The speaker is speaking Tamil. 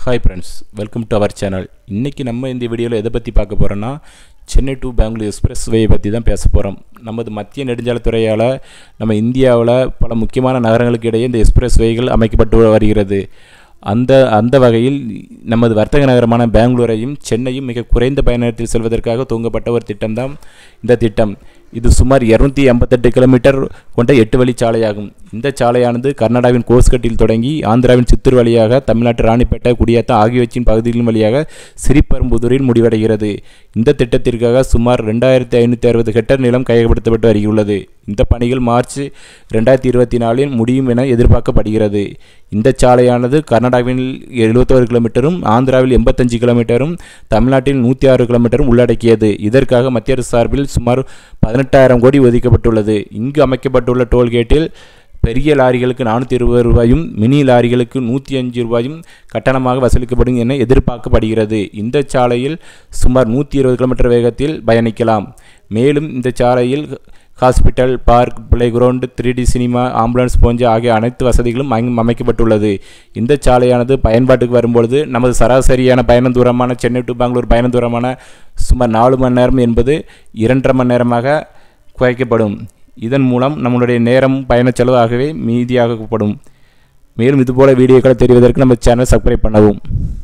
hi friends welcome to our channel இன்றைக்கி நம்ம இந்த வீடியோவில் எதை பற்றி பார்க்க போகிறோன்னா Chennai to Bangalore expressway பற்றி தான் பேச போகிறோம் நமது மத்திய நெடுஞ்சாலைத்துறையால் நம்ம இந்தியாவில் பல முக்கியமான நகரங்களுக்கு இடையே இந்த எக்ஸ்பிரஸ் வேகள் அமைக்கப்பட்டு வருகிறது அந்த அந்த வகையில் நமது வர்த்தக நகரமான பெங்களூரையும் சென்னையும் மிக குறைந்த பயண நேரத்தில் செல்வதற்காக துவங்கப்பட்ட ஒரு திட்டம்தான் இந்த திட்டம் இது சுமார் இரநூத்தி எண்பத்தெட்டு கிலோமீட்டர் கொண்ட எட்டு வழி சாலையாகும் இந்த சாலையானது கர்நாடகாவின் கோஸ்கட்டில் தொடங்கி ஆந்திராவின் சித்தூர் வழியாக தமிழ்நாட்டு ராணிப்பேட்டை குடியாத்தம் ஆகியவற்றின் பகுதிகளின் வழியாக சிறிபெரும்புதூரில் முடிவடைகிறது இந்த திட்டத்திற்காக சுமார் ரெண்டாயிரத்தி ஐநூற்றி அறுபது ஹெக்டர் நிலம் கையகப்படுத்தப்பட்டு வருகிறது இந்த பணிகள் மார்ச் ரெண்டாயிரத்தி இருபத்தி நாலில் முடியும் என எதிர்பார்க்கப்படுகிறது இந்த சாலையானது கர்நாடகாவில் எழுபத்தோரு கிலோமீட்டரும் ஆந்திராவில் எண்பத்தஞ்சு கிலோமீட்டரும் தமிழ்நாட்டில் நூற்றி ஆறு கிலோமீட்டரும் உள்ளடக்கியது இதற்காக மத்திய அரசு சார்பில் சுமார் பதினெட்டாயிரம் கோடி ஒதுக்கப்பட்டுள்ளது இங்கு அமைக்கப்பட்டுள்ள டோல்கேட்டில் பெரிய லாரிகளுக்கு நானூற்றி இருபது ரூபாயும் மினி லாரிகளுக்கு நூற்றி அஞ்சு ரூபாயும் கட்டணமாக வசூலிக்கப்படும் என எதிர்பார்க்கப்படுகிறது இந்த சாலையில் சுமார் நூற்றி இருபது கிலோமீட்டர் வேகத்தில் பயணிக்கலாம் மேலும் இந்த சாலையில் hospital park playground three D cinema ambulance போன்ற ஆகிய அனைத்து வசதிகளும் அங்கு அமைக்கப்பட்டுள்ளது இந்த சாலையானது பயன்பாட்டுக்கு வரும்பொழுது நமது சராசரியான பயண தூரமான சென்னை டு பெங்களூர் பயண தூரமான சுமார் நாலு மணி நேரம் என்பது இரண்டரை மணி நேரமாக குறைக்கப்படும் இதன் மூலம் நம்மளுடைய நேரம் பயண செலவாகவே மீதியாகப்படும் மேலும் இதுபோல வீடியோக்களை தெரிவதற்கு நம்ம சேனல் சப்ஸ்கிரைப் பண்ணவும்